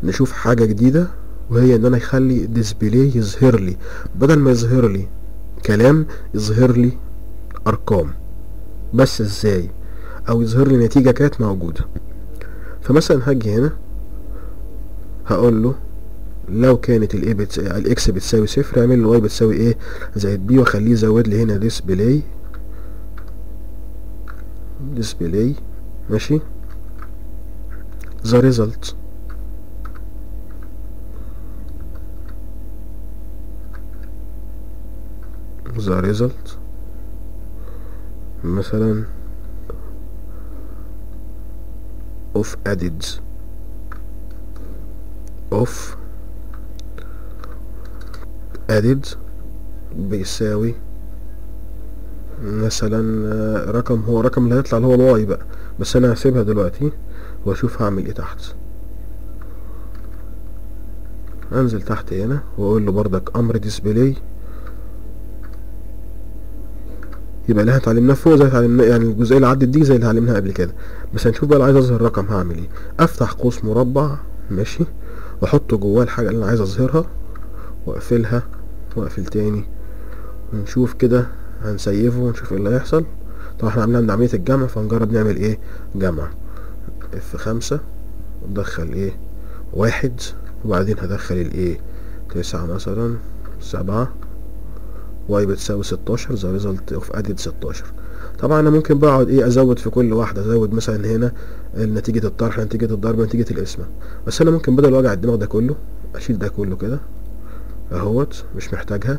نشوف حاجة جديدة وهي ان انا اخلي ديسبلاي يظهر لي بدل ما يظهر لي كلام يظهر لي ارقام بس ازاي او يظهر لي نتيجة كانت موجودة فمثلا هاجي هنا هقول له لو كانت الاي بتس... الاكس بتساوي صفر اعمل الواي بتساوي ايه زائد بي واخليه يزود لي هنا ديسبلاي ديسبلاي ماشي the result the result مثلا of added of added بيساوي مثلا آه، رقم هو رقم اللي هيطلع اللي هو الواي بقى بس انا هسيبها دلوقتي واشوف هعمل ايه تحت انزل تحت هنا واقول له بردك امر ديسبلاي يبقى اللي احنا اتعلمناه فوق زي اتعلمناه يعني الجزئيه اللي عدت دي زي اللي اتعلمناها قبل كده بس هنشوف بقى لو عايز اظهر رقم هعمل ايه افتح قوس مربع ماشي واحط جواه الحاجه اللي انا عايز اظهرها واقفلها واقفل تاني ونشوف كده هنسيفه ونشوف ايه اللي هيحصل طبعا احنا عاملين عمليه الجمع فنجرب نعمل ايه جمع اف خمسة ندخل ايه واحد وبعدين هدخل الايه تسعة مثلا سبعة واي بتساوي ستاشر ذا ريزلت اوف ادد ستاشر طبعا انا ممكن بقعد ايه ازود في كل واحدة ازود مثلا هنا نتيجة الطرح نتيجة الضرب نتيجة القسمة بس انا ممكن بدل وجع الدماغ ده كله اشيل ده كله كده اهوت مش محتاجها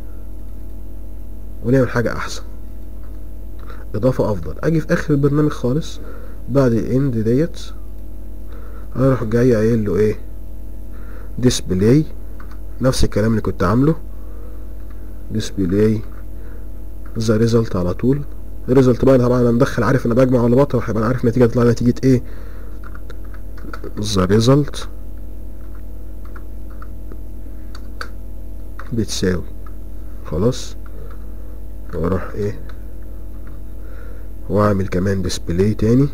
ونعمل حاجة احسن اضافة افضل اجي في اخر البرنامج خالص بعد الاند ديت اروح جاي قايل له ايه ديسبلاي نفس الكلام اللي كنت عامله ديسبلاي ذا ريزلت على طول الريزلت بقى طبعا انا مدخل عارف انا بجمع ولا بطرح يبقى انا عارف النتيجه تطلع نتيجه ايه ذا ريزلت بتساوي خلاص واروح ايه واعمل كمان ديسبلاي تاني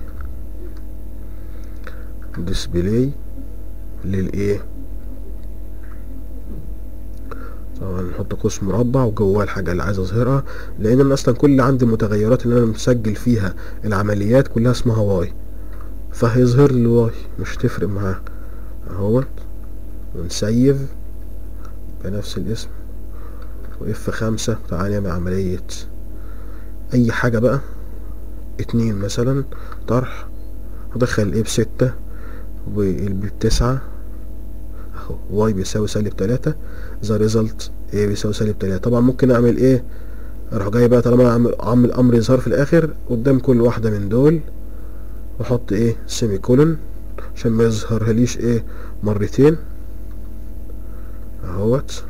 ديسبلاي للايه طبعا نحط قوس مربع وجواه الحاجة اللي عايز اظهرها لان انا اصلا كل اللي عندي المتغيرات اللي انا مسجل فيها العمليات كلها اسمها واي فهيظهر لي الواي مش تفرق معاه اهوت ونسيف بنفس الاسم واف خمسة تعالى نعمل عملية اي حاجة بقى اتنين مثلا طرح ادخل الايه بستة والبي بتسعة اهو واي بيساوي سالب تلاتة ذا ريزلت ايه بيساوي سالب تلاتة طبعا ممكن اعمل ايه اروح جاي بقى طالما اعمل اعمل امر يظهر في الاخر قدام كل واحدة من دول واحط ايه سيمي كولون عشان ما يظهرهاليش ايه مرتين اهوت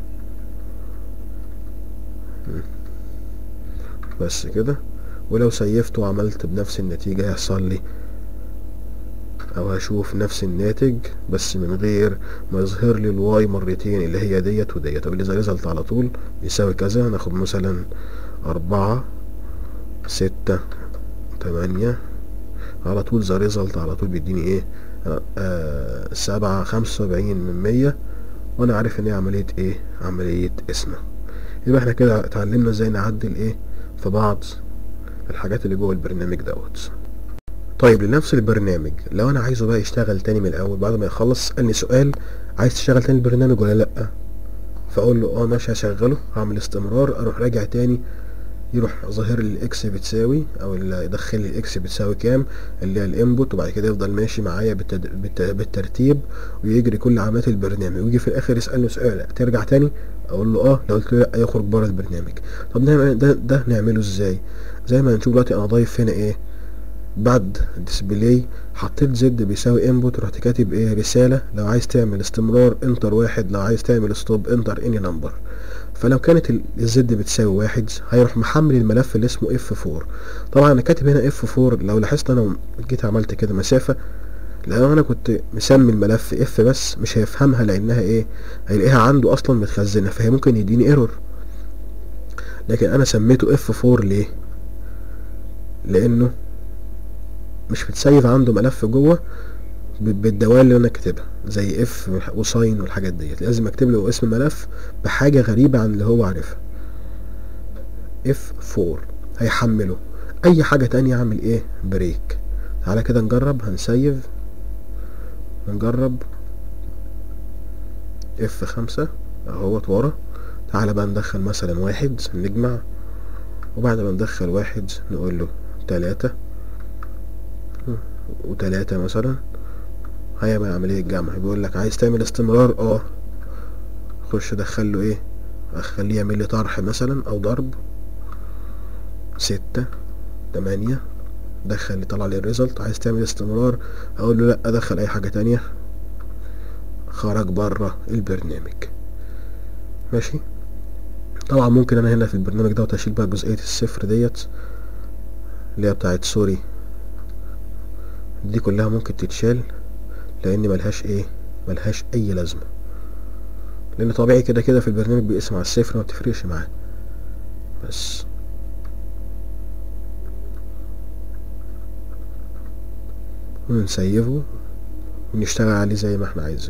بس كده ولو سيفت وعملت بنفس النتيجة هيحصل لي او هشوف نفس الناتج بس من غير ما يظهر لي الواي مرتين اللي هي ديت وديت طب اللي زي ريزلت على طول يساوي كذا ناخد مثلا اربعة ستة تمانية على طول ذا ريزلت على طول بيديني ايه آه سبعة خمسة وسبعين من مية وانا عارف ان هي عملية ايه عملية اسمة يبقى احنا كده اتعلمنا ازاي نعدل ايه في بعض الحاجات اللي جوه البرنامج دوت طيب لنفس البرنامج لو انا عايزه بقى يشتغل تاني من الاول بعد ما يخلص اسالني سؤال عايز تشتغل تاني البرنامج ولا لا فاقول له اه ماشي هشغله هعمل استمرار اروح راجع تاني يروح ظاهر لي الاكس بتساوي او اللي يدخل لي الاكس بتساوي كام اللي هي الانبوت وبعد كده يفضل ماشي معايا بالتد... بالت... بالترتيب ويجري كل عمليات البرنامج ويجي في الاخر يسالني سؤال ترجع تاني اقول له اه لو قلت له لا يخرج بره البرنامج طب نعمل ده ده نعمله ازاي زي ما هنشوف دلوقتي انا ضايف هنا ايه بعد ديسبلاي حطيت زد بيساوي انبوت رحت كاتب ايه رسالة لو عايز تعمل استمرار انتر واحد لو عايز تعمل ستوب انتر اني نمبر فلو كانت الزد بتساوي واحد هيروح محمل الملف اللي اسمه اف فور طبعا انا كاتب هنا اف فور لو لاحظت انا جيت عملت كده مسافة لو انا كنت مسمي الملف اف بس مش هيفهمها لانها ايه هيلاقيها عنده اصلا متخزنة فهي ممكن يديني ايرور لكن انا سميته اف فور ليه لانه مش بتسيف عنده ملف جوه ب- بالدوال اللي انا كاتبها زي اف وساين والحاجات ديت لازم اكتب له اسم الملف بحاجه غريبه عن اللي هو عارفها اف 4 هيحمله اي حاجه تانية اعمل ايه بريك تعالى كده نجرب هنسيف نجرب اف خمسة اهوت ورا تعالى بقى ندخل مثلا واحد نجمع وبعد ما ندخل واحد نقول له تلاتة وتلاتة مثلا هيعمل عملية جمع بيقول لك عايز تعمل استمرار اه خش دخل له ايه اخليه يعمل لي طرح مثلا او ضرب ستة تمانية دخل لي طلع لي الريزلت عايز تعمل استمرار اقول له لا ادخل اي حاجة تانية خرج بره البرنامج ماشي طبعا ممكن انا هنا في البرنامج دوت اشيل بقى جزئية الصفر ديت اللي هي بتاعت سوري دي كلها ممكن تتشال لان ملهاش ايه ملهاش اي لازمة لان طبيعي كده كده في البرنامج بيقسم على الصفر ما بتفرقش معاه بس ونسيبه ونشتغل عليه زي ما احنا عايزين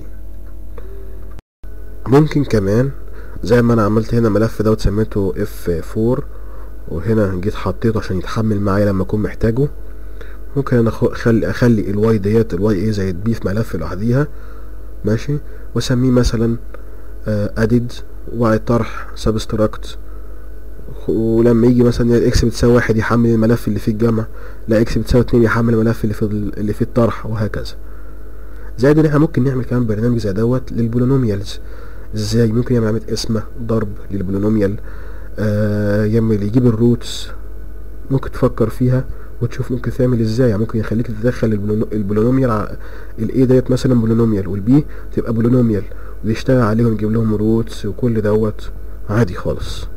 ممكن كمان زي ما انا عملت هنا ملف دوت سميته اف 4 وهنا جيت حطيته عشان يتحمل معايا لما اكون محتاجه ممكن انا أخ- اخلي اخلي الواي ديت الواي ايه زي بي في ملف لوحديها ماشي واسميه مثلا ادد وبعد طرح سبستراكت ولما يجي مثلا اكس بتساوي واحد يحمل الملف اللي فيه الجمع لا اكس بتساوي اتنين يحمل الملف اللي فيه اللي فيه الطرح وهكذا زائد ان احنا ممكن نعمل كمان برنامج زي دوت للبولينوميالز ازاي ممكن يعمل عملية اسمه ضرب للبولينوميال آه يعمل يجيب الروتس ممكن تفكر فيها وتشوف ممكن تعمل ازاي يعني ممكن يخليك تدخل البولينو- البولينوميال ع- الاي ديت مثلا بولينوميال والبي تبقى بولينوميال ويشتغل عليهم يجيب لهم روتس وكل دوت عادي خالص